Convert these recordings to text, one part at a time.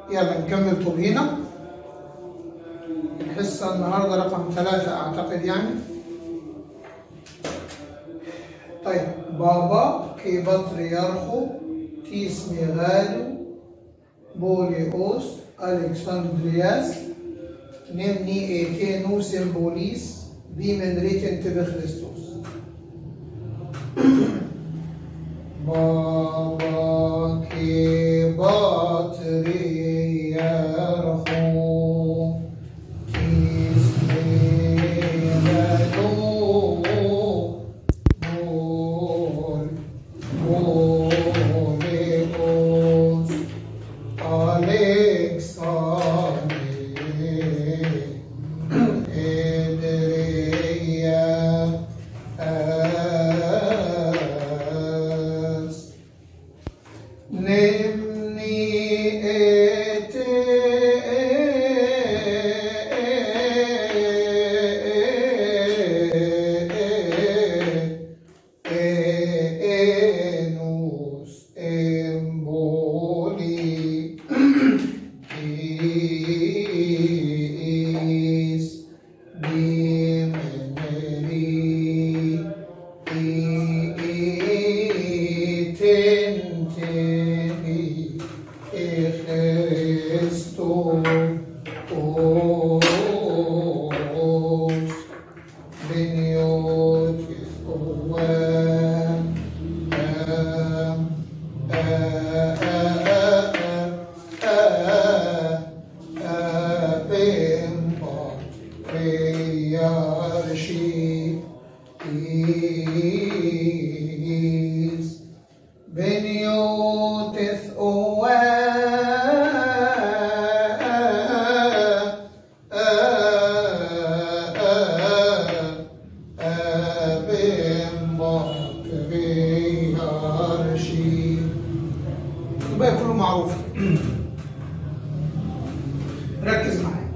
يلا نكمل طول هنا الحصة النهاردة رقم ثلاثة أعتقد يعني طيب بابا كي بطريرخو تيس ميغالو بوليوس ألكسندرياس نمني إيتينو سيمبوليس دي من ريتن تبي خريستوس بابا كي بطريرخو تيس ميغالو بول بوليوس Enus emboli is dimeri itenteri Christo os Beniotis oem em Beniotis الباقي كله معروف ركز معايا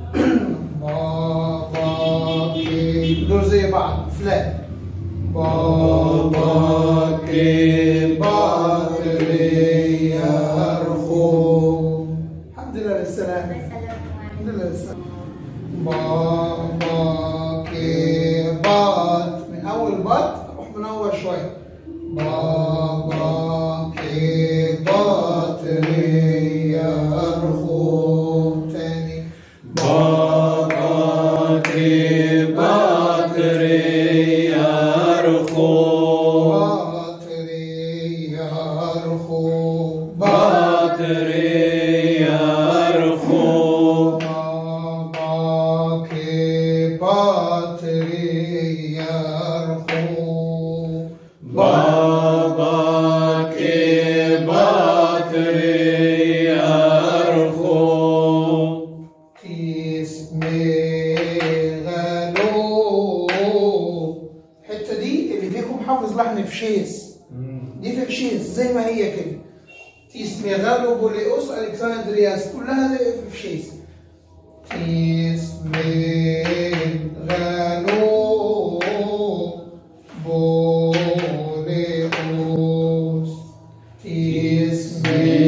بابا كي دول زي بعض فلات بابا كي باتري يرخو الحمد لله للسلامة الحمد لله للسلامة بابا كي بات من أول بات أروح من أول شوية بابا كي باتري يرخو تاني بابا كي باتري يرخو باتري يرخو باتري يرخو بابا كي باتري يرخو بابا كي باتري يرخو اسمي غلو الحته دي اللي فيكم حافظ لحن فشيس دي في فشيس زي ما هي كده تيسمي غالو بوليوس الكسندرياس كلها زي في فشيس تيسمي غالو بوليوس تيسمي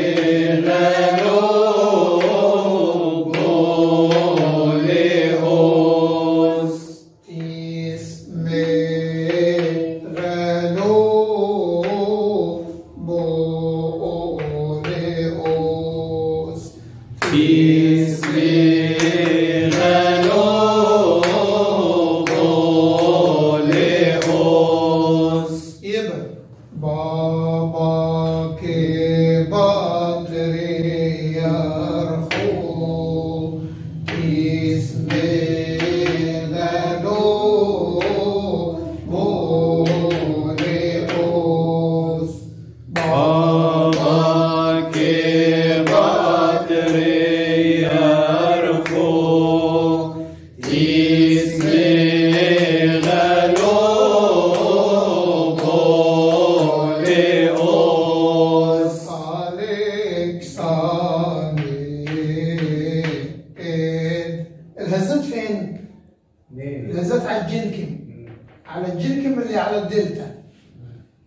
يبقى بابا كي باتري يرخو اسمي غلو بوليوس بابا كي باتري يرخو اسمي غلو بوليوس الهزات فين؟ الهزات على الجنكم على الجنكم اللي على الدلتا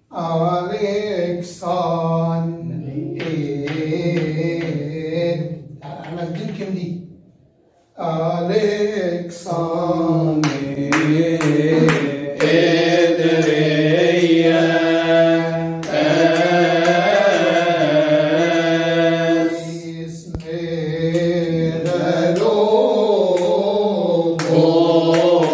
أليكسان احنا بنكم دي الكسندر اسم غلوب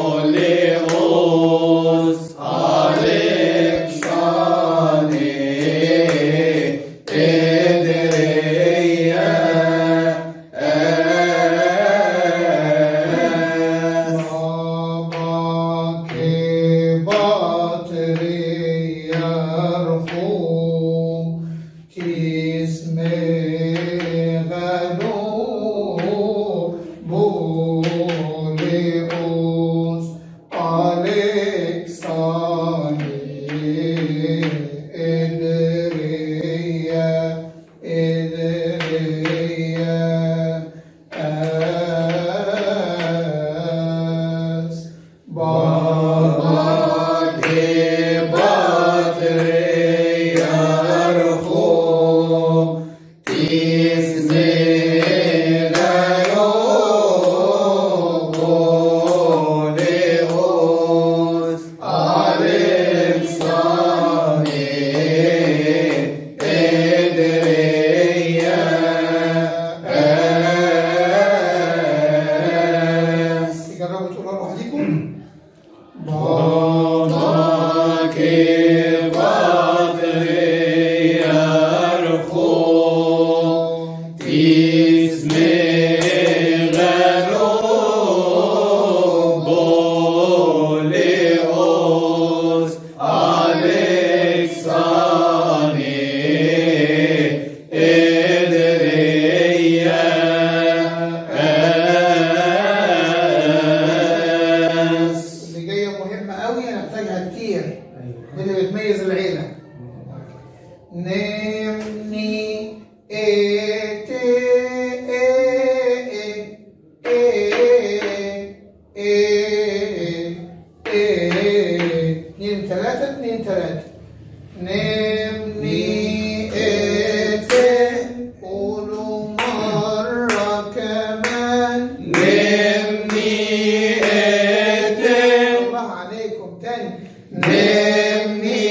تجربوا تقولوا لوحدكم اللي جايه مهمه قوي انا محتاجها كتير دي اللي بتميز العيله نمني إيه إيه إيه إيه إيه إيه اتنين تلاتة اتنين تلاتة نمني إيه قولوا مرة كمان الله عليكم تاني نمني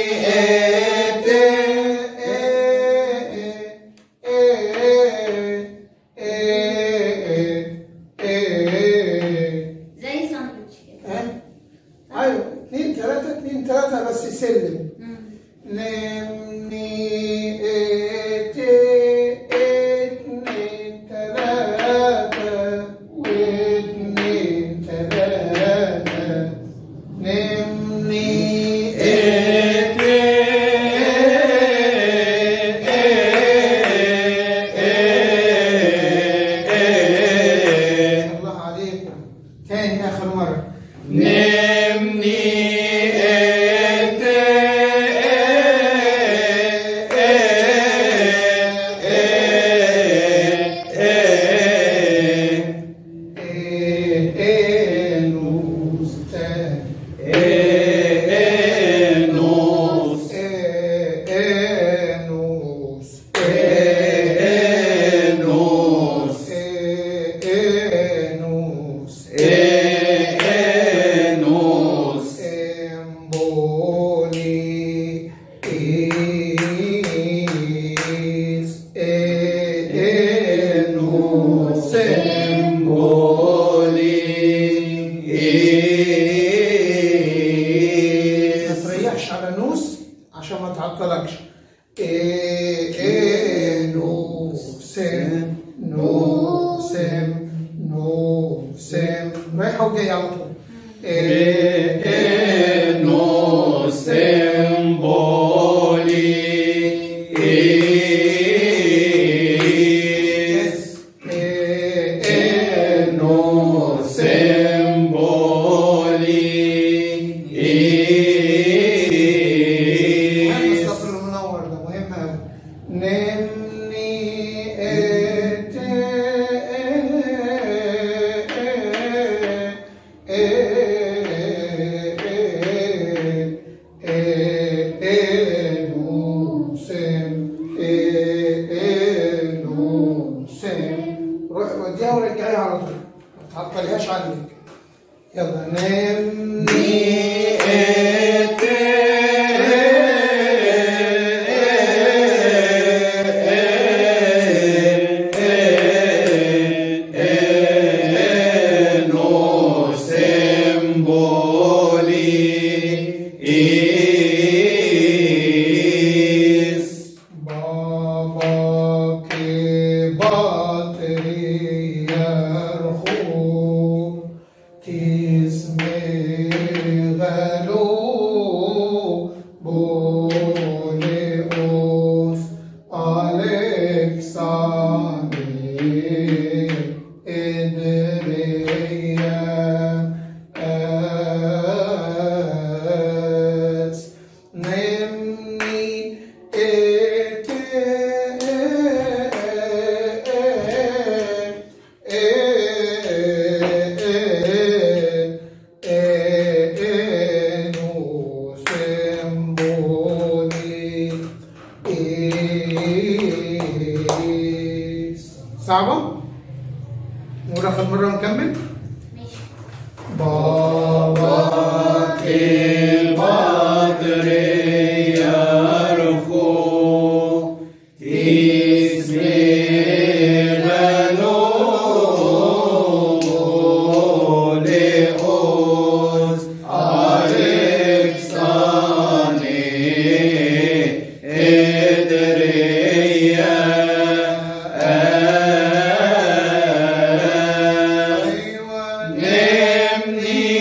زي ساندوتش كده ايوه اتنين تلاتة اتنين تلاتة بس سلم مم. نمني اتنين تلاتة واتنين تلاتة نمني الله عليكم تاني اخر مرة انوس تاني انوس انوس emboli is enus ما تريحش على نوس عشان ما تعطلكش نوسم نوسم نوسم رايحة وجاية على طول مهم السطر المنور ده مهم قوي نمني ات وديها ورجعيها على طول ما تعطليهاش عنك يلا نمني بابا के बातरी यरखू किसमें गलो बोले उस अलेक्साने इदरिया एस نمني صعبة؟ نقول آخر مرة ونكمل؟ ماشي بابا أيوة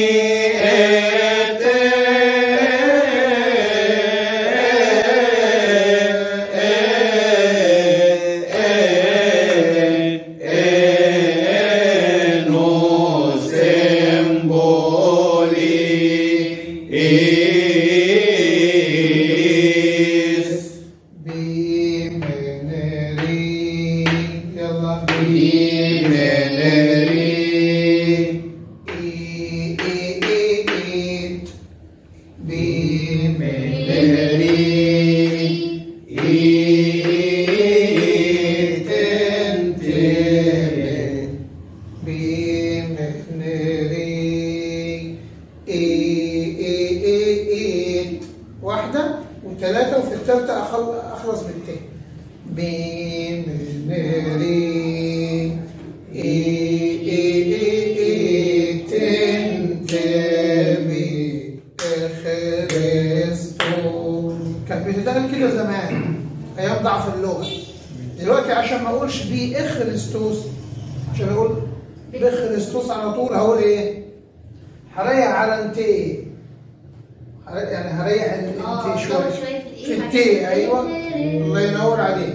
بمنري يلا بمنري إي إي إي إيت بمنري إيتنتين بمنري إي إي إي إيت واحدة وثلاثة وفي الثالثة أخل- أخلص بالتين بمنري إي إي إي إي تنتمي خريستو كانت بتتقال كده زمان أيام ضعف اللغة دلوقتي عشان ما أقولش بي إخريستوس عشان أقول بخريستوس على طول هقول إيه؟ هريح على انتي هر- يعني هريح آه، الانتي طول شوية شوية في الإيه في بعد التي كده. أيوه الله ينور عليك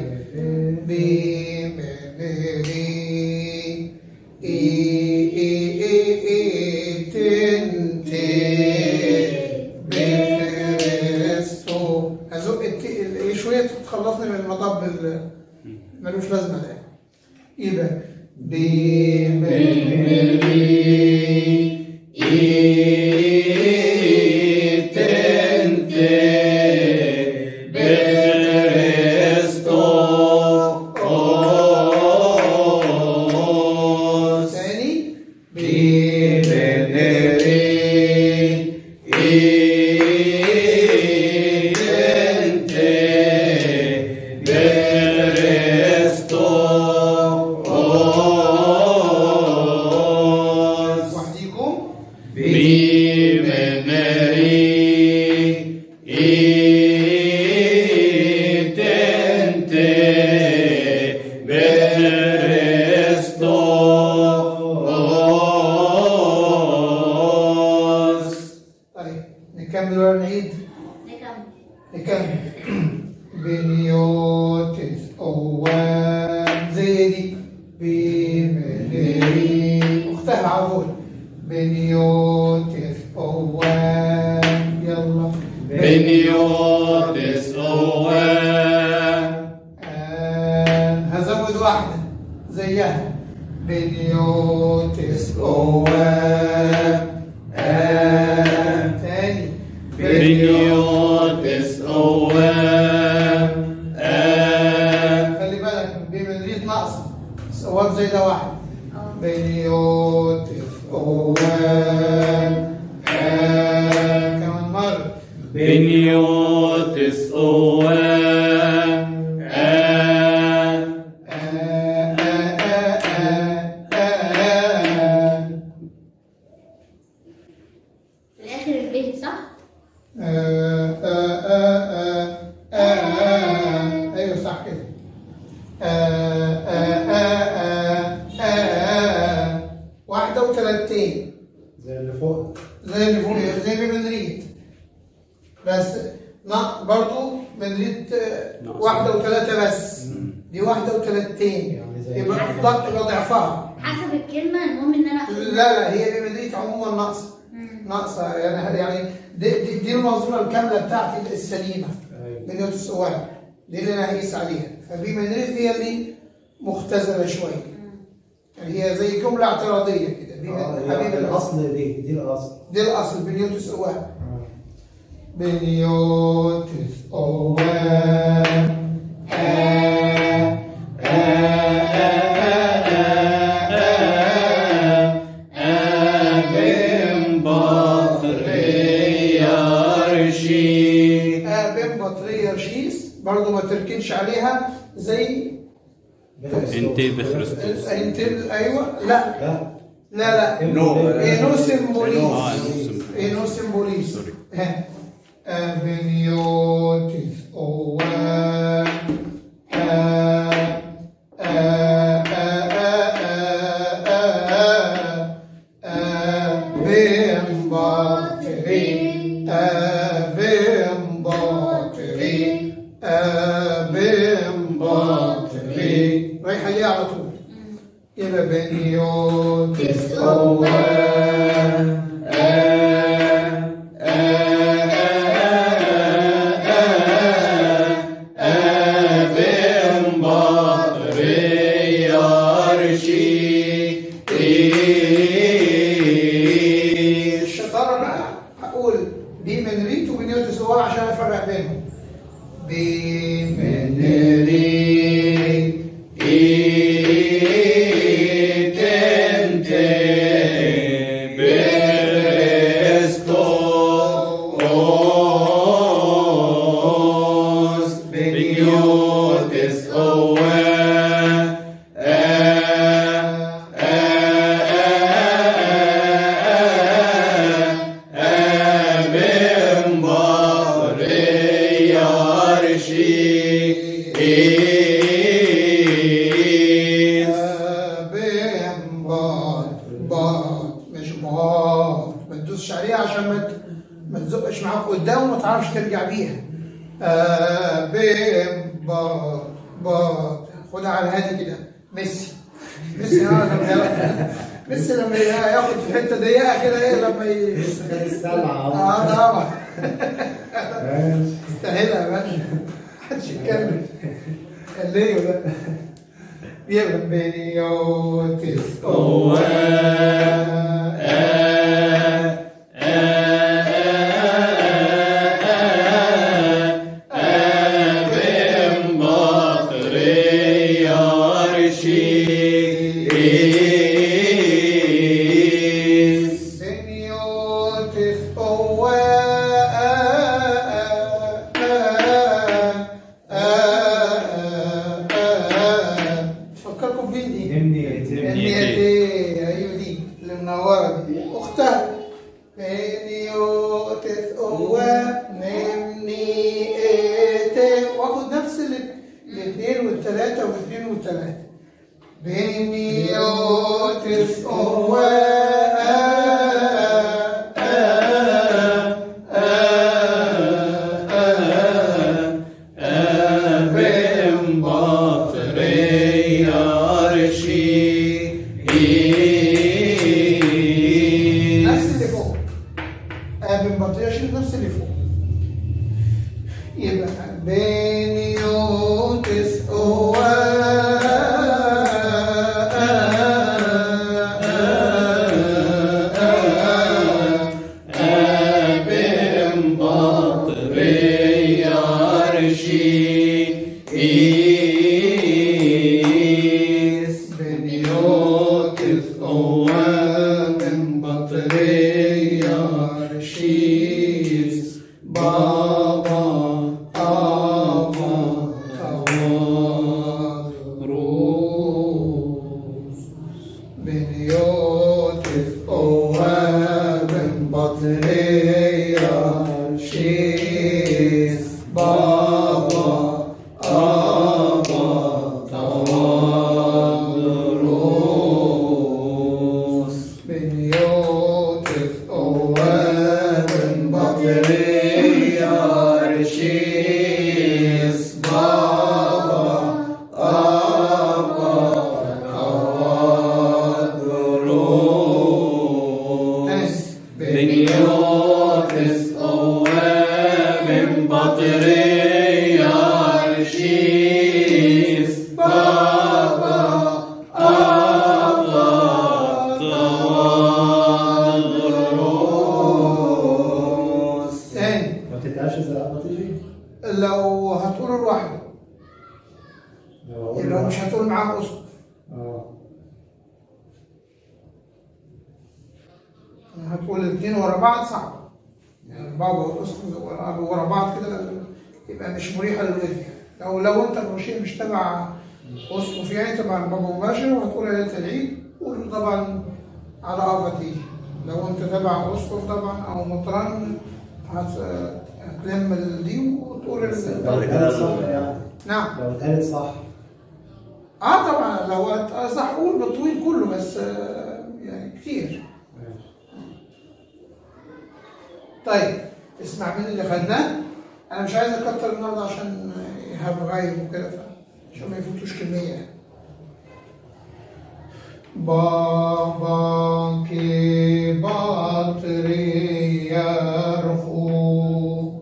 بمنري إي إي إي إي تنتي بخريستو هزق التي ال- شوية تخلصني من المطب ال- ملوش لازمة ده يبقى بمنري ثاني وحديكم طيب نكمل ولا نعيد؟ نكمل نكمل بنيوتس أوان زي دي بمنري اختها عفوا بنيوتس أوان يلا بنيوتس أوان آن هزود واحدة زيها بنيوتس أوان آن تاني بنيوتس أوان آن خلي بالك بمنريد ناقصة أوان زي ده واحد اه بنيوتس أوان آه. كمان مرة بنيوتس أوان آن آه، آه، آه، آه، آه. في الاخر الب صح؟ آه، آه، آه، آه، آه. ايوه صح كده آه، آه، آه، آه، آه. واحدة وثلاثين زي اللي فوق زي اللي فوق زي اللي بنريد بس نا برضو بنريد آه، ناقص. واحدة وثلاثة بس دي واحدة وثلاثين يعني زي يبقى ض- يبقى ضعفها حسب الكلمة المهم ان انا لا لا هي بمدريد عموما ناقصة مم. ناقصة يعني يعني دي, دي, دي المنظومة الكاملة بتاعتي السليمة ايوه مليون السؤال دي اللي انا هقيس عليها فبي مدريد هي اللي مختزلة شوية يعني هي زي جملة اعتراضية كده بي- اه حبيب يعني الأصل الاصل دي دي الاصل دي الأصل بنيوتس أوان آه. بنيوتس أوان آه، آه، آه، آه، آه، بن بطريرشي آه، بين بطرية رشيس برضو ما تركنش عليها زي انت بخريستوس انت ايوه لا لا لا لا نو. انوسم بوليس آه، إنوسم. انوسم بوليس سوري. ها. افنيوتس اوان آه، آه، آه، آه، آه، آه، بن باطري آه، بن باطري آه، بن باطري رايحة ليه على طول إلى بنيوتس أوان بن بطريرشي الشطارة بقى هقول دي من ريت وبنيوتس أوان عشان أفرق بينهم بمن ريت بين بار بار مش بار ما تدوسش عليها عشان ما ت- ما تزقش معاك قدام وما تعرفش ترجع بيها آه، بين بار بار خدها على هادي كده ميسي ميسي آه، لما يا- ميسي لما ياخد في حته ضيقه كده ايه لما ي... لسه السبعة اه طبعا ماشي استاهلها يا باشا محدش يتكلم خليه ده يلا بنيوتس بنيوتس فكركم بمين دي؟ نمني نمني ايه ايوه دي اللي منوره دي اختها بنيوتس اوه نمني ايه واخد نفس ال- الاثنين والثلاثه والاثنين والثلاثه بنيوتس اوه نفس اللي فوق آه، من بطريقة نفس اللي فوق يبقى بنيوتس لو أقول اللي هو مش له- هتقول معاه اسقف اه هتقول الاثنين ورا بعض صعب يعني البابا والاسقف ورا ورا بعض كده يبقى مش مريحه للودن لو لو انت الرشيد مش تبع اسقف يعني تبع البابا مباشر وهتقول ليله العيد قول طبعا على افاتي لو انت تبع اسقف طبعا او مطران هت- هتلم دي وتقول ال- لو اتقالت صح يعني نعم لو اتقالت صح اه طبعا لو هت- صح قول بالطويل كله بس آه، يعني كتير ماشي طيب اسمع مين اللي خدناه انا مش عايز اكتر النهارده عشان ايهاب غايب وكده ف- عشان ما يفوتوش كميه يعني بابا كي باتريارخو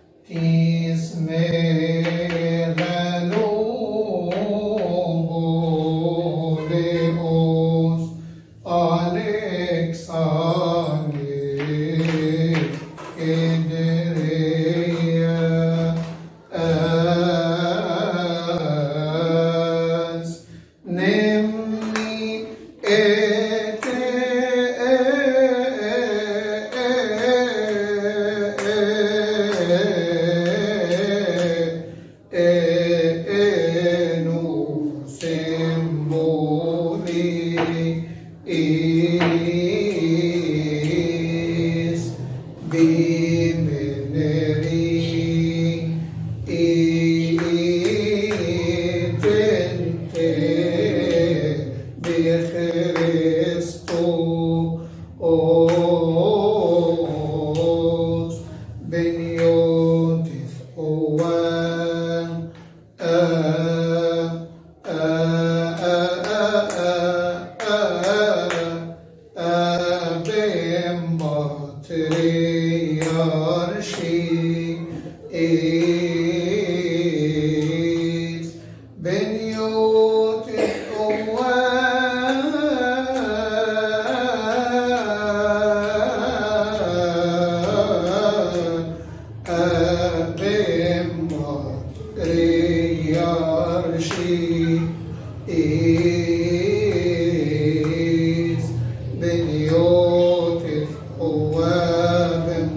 تسمغلوبوليوس Alexander Ederia as Nemni ete enu symboli is bimeneri itente Christos beniotis oan Abem patriarchi is beniotis oan Abem patriarchi is beniotis oan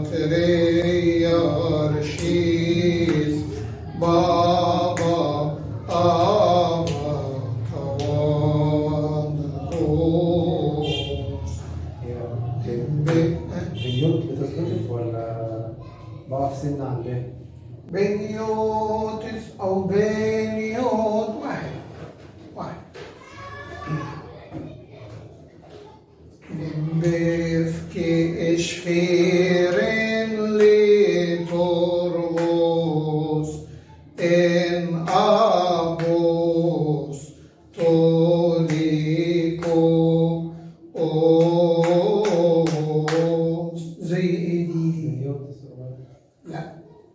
patriarchis Baba Ava Kawandos هي النيوت بتتخطف ولا بقف سن عن ب بنيوتس أو بنيوت واحد واحد بفكي إشفيرين لترغوس إن أبوس توليكو أوس زي إيه دي؟ النيوت لا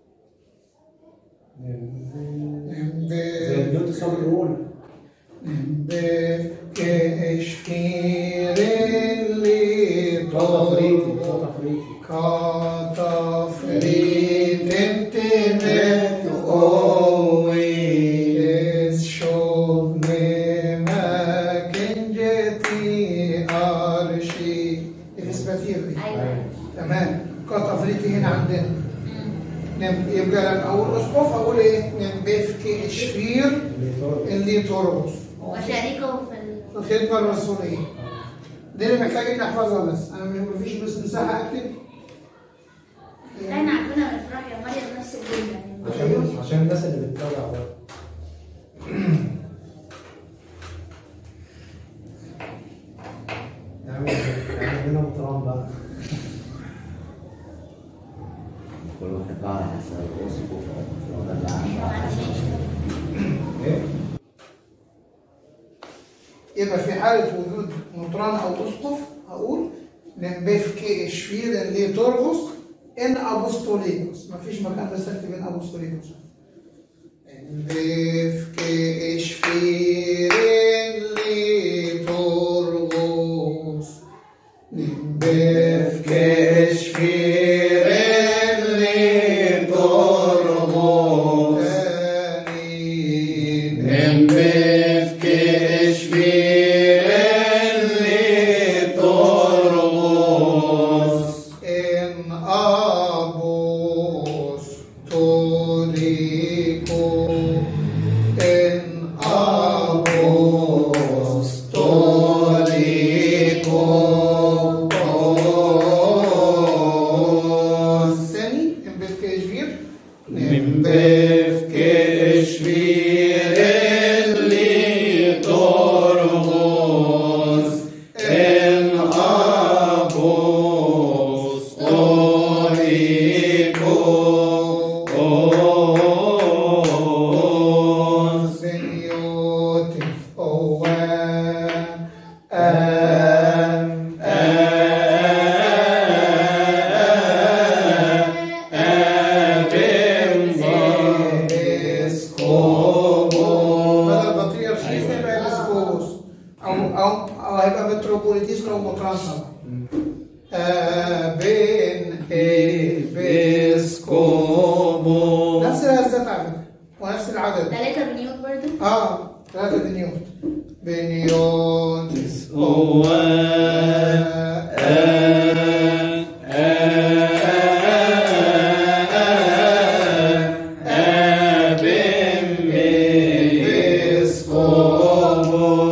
زي النيوت الصوت الأولى صوت أفريقي صوت أفريقي ايوه تمام كتفريطي هنا عندنا مم. نم- يبقى لما اقول اسقف اقول ايه؟ نمبفكي اشفير اللي طارق. اللي ترقص وشاركوا في ال... الخدمه الرسوليه دي اللي محتاجين نحفظها بس انا م- مفيش بس مساحه اكتب احنا عارفينها من الفرح يا مريم نفس الجمله يعني. عشان عشان الناس اللي بتتابع بقى نعمل نعمل لنا مطران بقى كل واحد بقى على حسب الاسقف او الوضع اللي ما عنده عنديش مشكله ايه؟ يبقى في حاله وجود مطران او اسقف هقول نمبفكي اشفير اللي ترقص ان ابوستوليكوس مفيش مكان بس اكتب ان ابوستوليكوس نمبفكي اشفير اللي ترقص نمبفكي اشفير اللي ترقص بفك اللي ترقص ان ابوس توليكو ان ابوس توليكو ثاني ان بفك اشفير بفك اللي ترقص ان ابوس توليكو Senhor, oh, بدل بطريرشيس هيبقى الاسكوبوس او او او هيبقى متروبوليتيس لو مطرانسا بين بيسكوبو نفس الهزات على فكره ونفس العدد ثلاثة بنيوت برضو اه ثلاثة بنيوت بنيوت هو بيسكوبو